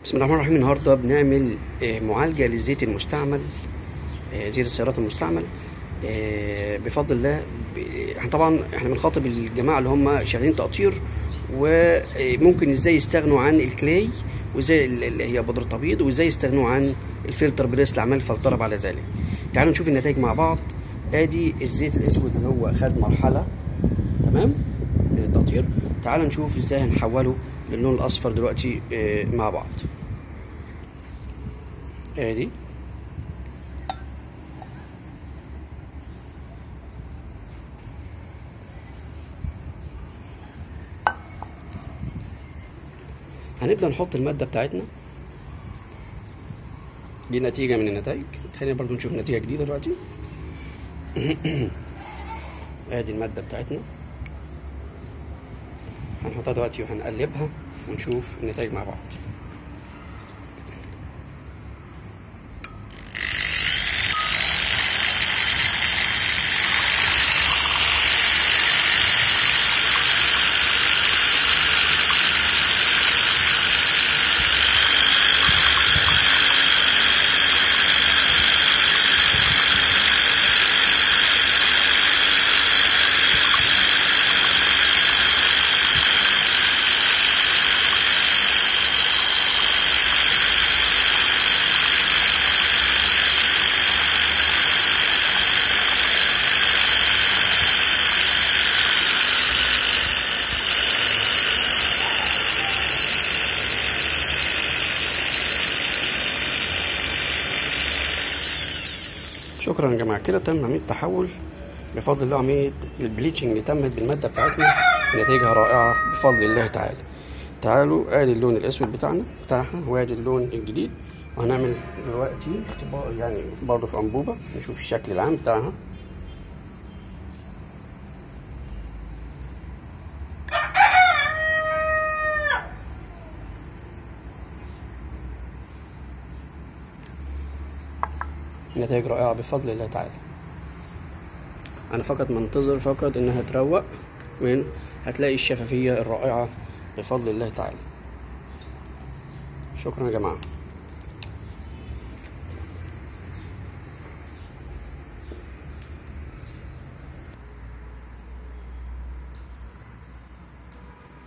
بسم الله الرحمن الرحيم النهارده بنعمل آه، معالجه للزيت المستعمل آه، زيت السيارات المستعمل آه، بفضل الله ب- احنا طبعا احنا بنخاطب الجماعه اللي هم شغالين تقطير وممكن ازاي يستغنوا عن الكلاي وازاي ال- اللي هي بودره التبييض وازاي يستغنوا عن الفلتر بريس لاعمال فلتره بعد ذلك تعالوا نشوف النتائج مع بعض ادي الزيت الاسود اللي هو خد مرحله تمام من التقطير تعالوا نشوف ازاي هنحوله للون الاصفر دلوقتي آه، مع بعض ادي هنبدأ نحط المادة بتاعتنا دي نتيجة من النتائج خلينا برضو نشوف نتيجة جديدة دلوقتي ادي المادة بتاعتنا هنحطها دلوقتي وهنقلبها ونشوف النتائج مع بعض شكرا يا جماعه كده تم عمليه التحول بفضل الله عمليه البليتشنج اللي تمت بالماده بتاعتنا نتيجه رائعه بفضل الله تعالى تعالوا ادي اللون الاسود بتاعنا بتاعها وادي اللون الجديد وهنعمل دلوقتي اختبار يعني برضه في انبوبه نشوف الشكل العام بتاعها نتائج رائعة بفضل الله تعالى أنا فقط منتظر فقط إنها تروق وين هتلاقي الشفافية الرائعة بفضل الله تعالى شكرا يا جماعة